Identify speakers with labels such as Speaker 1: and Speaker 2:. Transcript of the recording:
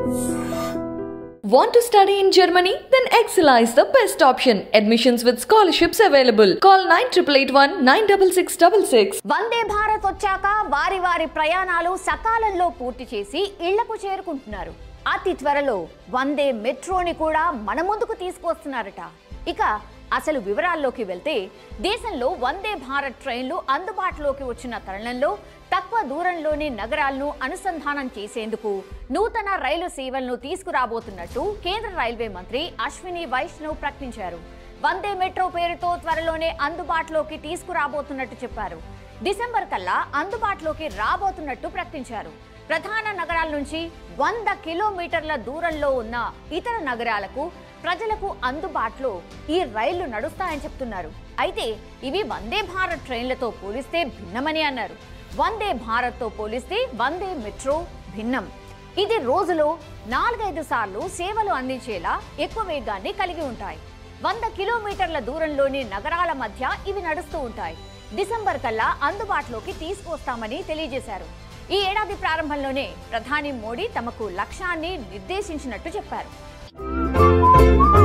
Speaker 1: Want to study in Germany? Then Excella is the best option. Admissions with scholarships available. Call 9881 96666.
Speaker 2: వందే భారత్ వచ్చాక వారి వారి ప్రయాణాలు సకాలంలో పూర్తి చేసి ఇళ్లకు చేరుకుంటున్నారు అతి త్వరలో వందే మెట్రోని కూడా మన ముందుకు తీసుకువస్తున్నారట ఇక అసలు వివరాల్లోకి వెళ్తే దేశంలో వందే భారత్ ట్రైన్లు అందుబాటులోకి వచ్చిన తరుణంలో తక్కువ దూరంలోని నగరాలను అనుసంధానం చేసేందుకు నూతన రైలు సేవలను తీసుకురాబోతున్నట్టు కేంద్ర రైల్వే మంత్రి అశ్విని వైష్ణవ్ ప్రకటించారు వందే మెట్రో పేరుతో త్వరలోనే అందుబాటులోకి తీసుకురాబోతున్నట్టు చెప్పారు డిసెంబర్ కల్లా అందుబాటులోకి రాబోతున్నట్టు ప్రకటించారు ప్రధాన నగరాల నుంచి వంద కిలోమీటర్ల దూరంలో ఉన్న ఇతర నగరాలకు ప్రజలకు అందుబాటులో ఈ రైళ్లు నడుస్తాయని చెప్తున్నారు అయితే ఇవి వందే భారత్ ట్రైన్లతో పోలిస్తే భిన్నమని అన్నారు వందే భారత్తో పోలిస్తే వందే మెట్రో భిన్నం ఇది రోజులో నాలుగైదు సార్లు సేవలు అందించేలా ఎక్కువ వేగాన్ని కలిగి ఉంటాయి వంద కిలోమీటర్ల దూరంలోని నగరాల మధ్య ఇవి నడుస్తూ ఉంటాయి డిసెంబర్ కల్లా అందుబాటులోకి తీసుకొస్తామని తెలియజేశారు ఈ ఏడాది ప్రారంభంలోనే ప్రధాని మోడీ తమకు లక్ష్యాన్ని నిర్దేశించినట్టు చెప్పారు